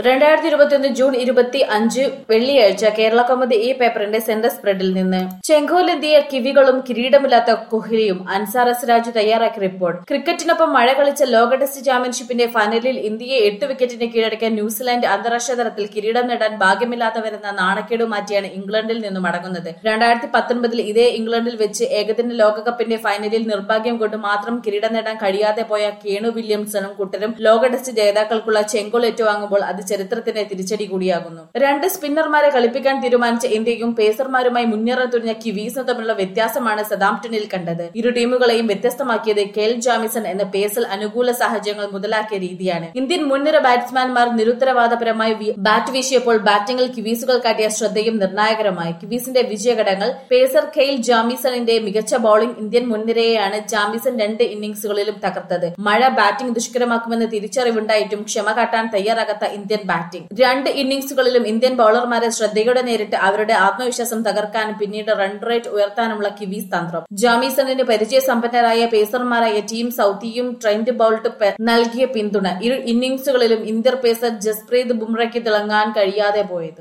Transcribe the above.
രണ്ടായിരത്തി ഇരുപത്തിയൊന്ന് ജൂൺ ഇരുപത്തി അഞ്ച് വെള്ളിയാഴ്ച കേരള കൗമുദി ഈ പേപ്പറിന്റെ സെന്റർ സ്പ്രെഡിൽ നിന്ന് ചെങ്കോലെന്തിയ കിവികളും കിരീടമില്ലാത്ത കോഹ്ലിയും അൻസാർ എസ് രാജു തയ്യാറാക്കിയ റിപ്പോർട്ട് ക്രിക്കറ്റിനൊപ്പം മഴ കളിച്ച ലോക ടെസ്റ്റ് ചാമ്പ്യൻഷിപ്പിന്റെ ഫൈനലിൽ ഇന്ത്യയെ എട്ട് വിക്കറ്റിന് കീഴടക്കിയ ന്യൂസിലാൻഡ് അന്താരാഷ്ട്ര തലത്തിൽ കിരീടം നേടാൻ ഭാഗ്യമില്ലാത്തവരെന്ന നാണക്കേട് മാറ്റിയാണ് ഇംഗ്ലണ്ടിൽ നിന്നും മടങ്ങുന്നത് രണ്ടായിരത്തി പത്തൊൻപതിൽ ഇതേ ഇംഗ്ലണ്ടിൽ വെച്ച് ഏകദിന ലോകകപ്പിന്റെ ഫൈനലിൽ നിർഭാഗ്യം കൊണ്ട് മാത്രം കിരീടം നേടാൻ കഴിയാതെ പോയ കേണു വില്യംസണും കൂട്ടരും ലോക ടെസ്റ്റ് ജേതാക്കൾക്കുള്ള ചെങ്കോൾ ഏറ്റുവാങ്ങുമ്പോൾ അത് ചരിത്രത്തിന്റെ തിരിച്ചടി കൂടിയാകുന്നു രണ്ട് സ്പിന്നർമാരെ കളിപ്പിക്കാൻ തീരുമാനിച്ച ഇന്ത്യയും പേസർമാരുമായി മുന്നേറാൻ തുനിഞ്ഞ കിവീസും തമ്മിലുള്ള വ്യത്യാസമാണ് സദാംപ്ടണിൽ കണ്ടത് ഇരു ടീമുകളെയും വ്യത്യസ്തമാക്കിയത് കെൽ ജാമിസൺ എന്ന പേസൽ അനുകൂല സാഹചര്യങ്ങൾ മുതലാക്കിയ രീതിയാണ് ഇന്ത്യൻ മുൻനിര ബാറ്റ്സ്മാൻമാർ നിരുത്തരവാദപരമായി വി- ബാറ്റ് വീശിയപ്പോൾ ബാറ്റിംഗിൽ കിവീസുകൾ കാട്ടിയ ശ്രദ്ധയും നിർണായകരമായി കിവീസിന്റെ വിജയഘടകങ്ങൾ പേസർ കെയിൽ ജാമിസണിന്റെ മികച്ച ബൌളിംഗ് ഇന്ത്യൻ മുൻനിരയെയാണ് ജാമിസൺ രണ്ട് ഇന്നിംഗ്സുകളിലും തകർത്തത് മഴ ബാറ്റിംഗ് ദുഷ്കരമാക്കുമെന്ന് തിരിച്ചറിവുണ്ടായിട്ടും ക്ഷമ കാട്ടാൻ തയ്യാറാകാത്ത ഇന്ത്യൻ ബാറ്റിംഗ് രണ്ട് ഇന്നിംഗ്സുകളിലും ഇന്ത്യൻ ബൌളർമാരെ ശ്രദ്ധയോടെ നേരിട്ട് അവരുടെ ആത്മവിശ്വാസം തകർക്കാനും പിന്നീട് റൺ റേറ്റ് ഉയർത്താനുമുള്ള കിവീസ് തന്ത്രം ജാമീസണിന് പരിചയസമ്പന്നരായ പേസർമാരായ ടീം സൌത്തിയും ട്രെൻഡ് ബൌൾട്ട് പെ- നൽകിയ പിന്തുണ ഇരു ഇന്നിംഗ്സുകളിലും ഇന്ത്യൻ പേസർ ജസ്പ്രീത് ബുംറയ്ക്ക് തിളങ്ങാൻ കഴിയാതെ പോയത്